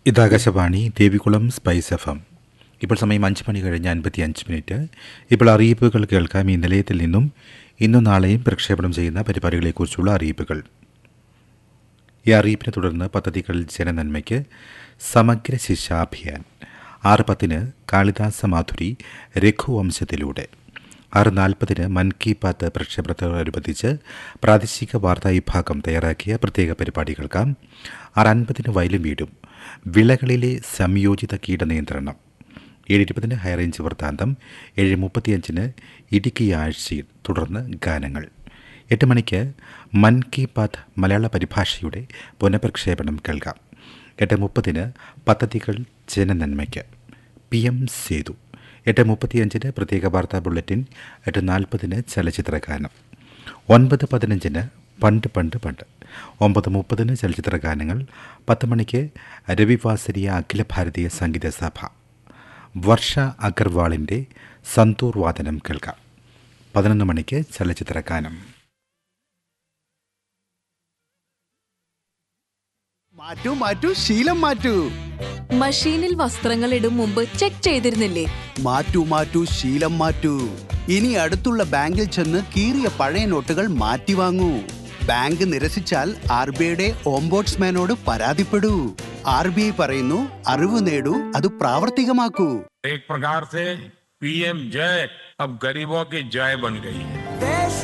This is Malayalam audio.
ഇത് Akashvani Devikulam spice F M ഇപ്പോൾ സമയം അഞ്ച് മണി കഴിഞ്ഞ് അൻപത്തി അഞ്ച് മിനിറ്റ് ഇപ്പോൾ അറിയിപ്പുകൾ കേൾക്കാം ഈ നിലയത്തിൽ നിന്നും ഇന്നും നാളെയും പ്രക്ഷേപണം ചെയ്യുന്ന പരിപാടികളെക്കുറിച്ചുള്ള അറിയിപ്പുകൾ ഈ അറിയിപ്പിനെ തുടർന്ന് പദ്ധതികൾ ജനനന്മയ്ക്ക് സമഗ്ര ശിക്ഷാഭിയാൻ ആറ് പത്തിന് കാളിദാസ മാധുരി രഘുവംശത്തിലൂടെ ആറ് നാൽപ്പതിന് മൻ കി ബാത്ത് പ്രക്ഷേപണത്തോടനുബന്ധിച്ച് പ്രാദേശിക വാർത്താ വിഭാഗം തയ്യാറാക്കിയ പ്രത്യേക പരിപാടി കേൾക്കാം ആറ് അൻപതിന് വയലും വീടും വിളകളിലെ സംയോജിത കീടനിയന്ത്രണം ഏഴ് ഇരുപതിന് ഹൈറേഞ്ച് വൃത്താന്തം ഏഴ് മുപ്പത്തിയഞ്ചിന് ഇടുക്കി ആഴ്ചയിൽ തുടർന്ന് ഗാനങ്ങൾ എട്ട് മണിക്ക് മൻ കി ബാത്ത് മലയാള പരിഭാഷയുടെ പുനഃപ്രക്ഷേപണം കേൾക്കാം എട്ട് മുപ്പതിന് പദ്ധതികൾ ജനനന്മയ്ക്ക് പി എം സേതു എട്ട് മുപ്പത്തിയഞ്ചിന് പ്രത്യേക വാർത്താ ബുള്ളറ്റിൻ എട്ട് നാൽപ്പതിന് ചലച്ചിത്ര ഗാനം ഒൻപത് പതിനഞ്ചിന് പണ്ട് പണ്ട് പണ്ട് ഒമ്പത് മുപ്പതിന് ചലച്ചിത്ര ഗാനങ്ങൾ പത്ത് മണിക്ക് രവിവാസരിയ അഖില ഭാരതീയ സംഗീത സഭ വർഷ അഗർവാളിൻ്റെ സന്തൂർ വാദനം കേൾക്കാം പതിനൊന്ന് മണിക്ക് ചലച്ചിത്ര ഗാനം മാറ്റൂ മാറ്റൂ ശീലം മാറ്റൂ മഷീനിൽ വസ്ത്രങ്ങൾ ഇടും മുമ്പ് ചെക്ക് ചെയ്തിരുന്നില്ലേ മാറ്റൂ മാറ്റൂ ശീലം മാറ്റൂ ഇനി അടുത്തുള്ള ബാങ്കിൽ ചെന്ന് കീറിയ പഴയ നോട്ടുകൾ മാറ്റി വാങ്ങൂ ബാങ്ക് നിരസിച്ചാൽ ആർ ബി ഐയുടെ ഓംബോട്സ്മാനോട് പരാതിപ്പെടൂ ആർ ബി ഐ പറയുന്നു അറിവ് നേടൂ അത് പ്രാവർത്തികമാക്കൂ एक प्रकार से पीएम जय अब गरीबों की जय बन गई है